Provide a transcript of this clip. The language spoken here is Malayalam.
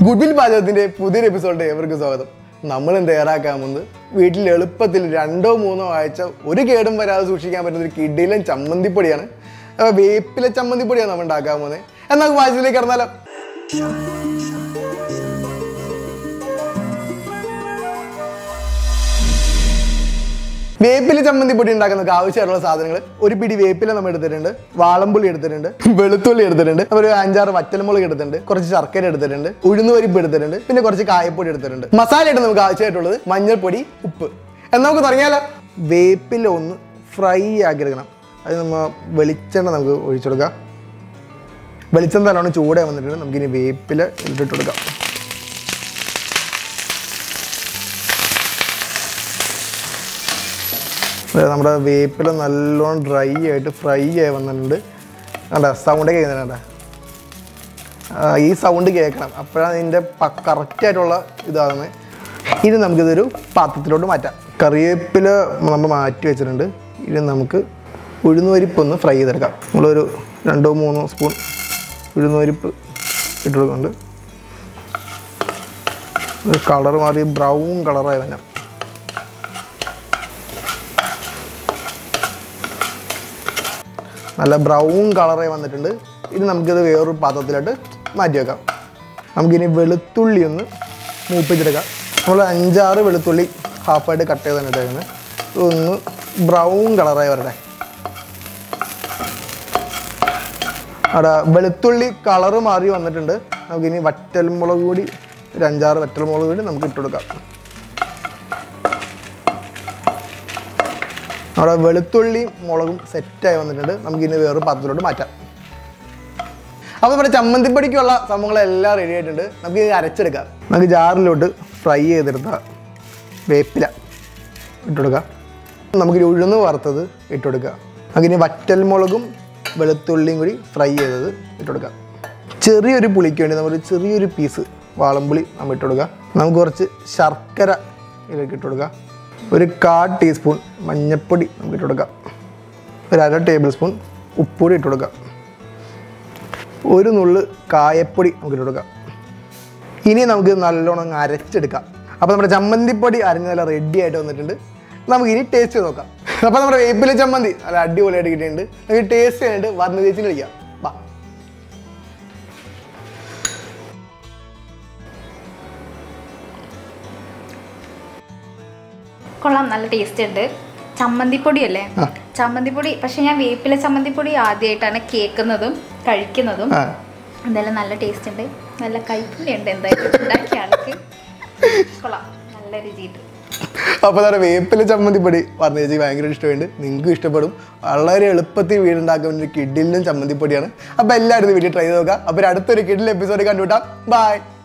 ഗുഡ്വിൽ പാചകത്തിന്റെ പുതിയൊരു എപ്പിസോഡിന്റെ ഏവർക്കും സ്വാഗതം നമ്മൾ തയ്യാറാക്കാൻ പോകുന്നത് വീട്ടിൽ എളുപ്പത്തിൽ രണ്ടോ മൂന്നോ ആഴ്ച ഒരു കേടും വരാതെ സൂക്ഷിക്കാൻ പറ്റുന്ന ഒരു കിടിലൻ ചമ്മന്തിപ്പൊടിയാണ് അപ്പൊ വേപ്പില ചമ്മന്തിപ്പൊടിയാണ് നമ്മൾ ഉണ്ടാക്കാൻ പോകുന്നത് എന്നാൽ നമുക്ക് പാചകത്തിലേക്ക് കടന്നാലോ വേപ്പില ചമ്മന്തിപ്പൊടി ഉണ്ടാക്കുന്നതിന് ആവശ്യമായിട്ടുള്ള സാധനങ്ങൾ ഒരു പിടി വേപ്പില നമ്മൾ എടുത്തിട്ടുണ്ട് വാളമ്പുള്ളി എടുത്തിട്ടുണ്ട് വെളുത്തുള്ളി എടുത്തിട്ടുണ്ട് ഒരു അഞ്ചാറ് വറ്റൽമുളക് എടുത്തിട്ടുണ്ട് കുറച്ച് ശർക്കര എടുത്തിട്ടുണ്ട് ഉഴുന്നുപരിപ്പ് എടുത്തിട്ടുണ്ട് പിന്നെ കുറച്ച് കായപ്പൊടി എടുത്തിട്ടുണ്ട് മസാലയായിട്ട് നമുക്ക് ആവശ്യമായിട്ടുള്ളത് മഞ്ഞൾപ്പൊടി ഉപ്പ് എന്നാൽ നമുക്ക് തുടങ്ങിയാലോ വേപ്പില ഒന്ന് ഫ്രൈ ആക്കിയെടുക്കണം അത് നമ്മൾ വെളിച്ചെണ്ണ നമുക്ക് ഒഴിച്ചു കൊടുക്കാം വെളിച്ചെണ്ണ നല്ലോണം ചൂടായി വന്നിട്ടുണ്ട് നമുക്കിനി വേപ്പില ഇട്ടിട്ട് കൊടുക്കാം ദേ നമ്മുടെ വേപ്പില നല്ലോണം ഡ്രൈ ആയിട്ട് ഫ്രൈ ആയി വന്നിട്ടുണ്ട് കണ്ട സൗണ്ട് കേൾക്കുന്നുണ്ട് കണ്ട ഈ സൗണ്ട് കേൾക്കണം അപ്പോഴാണ് ഇതിൻ്റെ കറക്റ്റായിട്ടുള്ള ഇതാകുന്നത് ഇനി നമുക്കിതൊരു പാത്രത്തിലോട്ട് മാറ്റാം കറിവേപ്പില നമ്മൾ മാറ്റി വെച്ചിട്ടുണ്ട് ഇനി നമുക്ക് ഉഴുന്നുപരിപ്പ് ഒന്ന് ഫ്രൈ ചെയ്തെടുക്കാം നമ്മളൊരു രണ്ടോ മൂന്നോ സ്പൂൺ ഉഴുന്നുപരിപ്പ് ഇട്ട് കൊടുക്കുന്നുണ്ട് കളർ മാറി ബ്രൗൺ കളറായി വരാം നല്ല ബ്രൗൺ കളറായി വന്നിട്ടുണ്ട് ഇനി നമുക്കിത് വേറൊരു പാത്രത്തിലോട്ട് മാറ്റി വെക്കാം നമുക്കിനി വെളുത്തുള്ളി ഒന്ന് മൂപ്പിച്ചെടുക്കാം നമ്മൾ അഞ്ചാറ് വെളുത്തുള്ളി ഹാഫായിട്ട് കട്ട് ചെയ്ത് തന്നെ ഇട്ടേക്കുന്നത് ഇതൊന്ന് ബ്രൗൺ കളറായി വരട്ടെ അവിടെ വെളുത്തുള്ളി കളറ് മാറി വന്നിട്ടുണ്ട് നമുക്കിനി വറ്റൽമുളക് കൂടി ഒരു അഞ്ചാറ് വറ്റൽമുളക് കൂടി നമുക്ക് ഇട്ട് കൊടുക്കാം അവിടെ വെളുത്തുള്ളിയും മുളകും സെറ്റായി വന്നിട്ടുണ്ട് നമുക്ക് ഇനി വേറൊരു പാത്രത്തിലോട്ട് മാറ്റാം അപ്പോൾ നമ്മുടെ ചമ്മന്തിപ്പൊടിക്കുള്ള സംഭവങ്ങളെല്ലാം റെഡി ആയിട്ടുണ്ട് നമുക്ക് ഇത് അരച്ചെടുക്കാം നമുക്ക് ജാറിലോട്ട് ഫ്രൈ ചെയ്തെടുത്ത വേപ്പില ഇട്ട് കൊടുക്കാം നമുക്കിനി ഉഴുന്ന് വറുത്തത് ഇട്ട് കൊടുക്കുക നമുക്കിനി വറ്റൽമുളകും വെളുത്തുള്ളിയും കൂടി ഫ്രൈ ചെയ്തത് ഇട്ട് കൊടുക്കാം ചെറിയൊരു പുളിക്ക് വേണ്ടി നമ്മൾ ചെറിയൊരു പീസ് വാളംപുളി നമ്മൾ ഇട്ട് കൊടുക്കുക നമുക്ക് കുറച്ച് ശർക്കര ഇതിലേക്ക് ഇട്ട് കൊടുക്കാം ഒരു കാ ടീസ്പൂൺ മഞ്ഞൾപ്പൊടി നമുക്ക് ഇട്ട് കൊടുക്കാം ഒരു അര ടേബിൾ സ്പൂൺ ഉപ്പുപൊടി ഇട്ട് കൊടുക്കാം ഒരു നുള്ള് കായപ്പൊടി നമുക്ക് ഇട്ട് കൊടുക്കാം ഇനി നമുക്ക് നല്ലോണം അങ്ങ് അരച്ചെടുക്കാം അപ്പോൾ നമ്മുടെ ചമ്മന്തിപ്പൊടി അരഞ്ഞ് നല്ല റെഡി ആയിട്ട് വന്നിട്ടുണ്ട് നമുക്ക് ഇനി ടേസ്റ്റ് ചെയ്ത് നോക്കാം അപ്പോൾ നമ്മുടെ വേപ്പില ചമ്മന്തി നല്ല അടിപൊളിയായിട്ട് കിട്ടിയിട്ടുണ്ട് നമുക്ക് ടേസ്റ്റ് ചെയ്യാനായിട്ട് വർണ്ണ ചേച്ചിന് വിളിക്കാം വാ കൊള്ളാം നല്ല ടേസ്റ്റ് ഉണ്ട് ചമ്മന്തിപ്പൊടി അല്ലേ ആ. ചമ്മന്തിപ്പൊടി പക്ഷെ ഞാൻ വേപ്പില ചമ്മന്തിപ്പൊടി ആദ്യമായിട്ടാണ് കേൾക്കുന്നതും കഴിക്കുന്നതും ആ എന്തായാലും നല്ല ടേസ്റ്റ് ഉണ്ട് നല്ല കൈപ്പുള്ളി ഉണ്ട് എന്തായാലും ഉണ്ടാക്കിയ ആൾക്ക് കൊള്ളാം നല്ല രുചിയിട്ട് അപ്പോൾ നമ്മുടെ വേപ്പില ചമ്മന്തിപ്പൊടി പറഞ്ഞ ചേച്ചി ഭയങ്കര ഇഷ്ടമുണ്ട് നിങ്ങൾക്ക് ഇഷ്ടപ്പെടും വളരെ എളുപ്പത്തിൽ വീടുണ്ടാക്കാൻ വേണ്ടി കിഡിലും ചമ്മന്തിപ്പൊടിയാണ് അപ്പോൾ എല്ലാവരും ഇത് വീട്ടിൽ ട്രൈ ചെയ്ത് നോക്കാം അപ്പോൾ ഒരു അടുത്തൊരു കിഡിൽ എപ്പിസോഡ് കണ്ടുവിട്ടാം ബൈ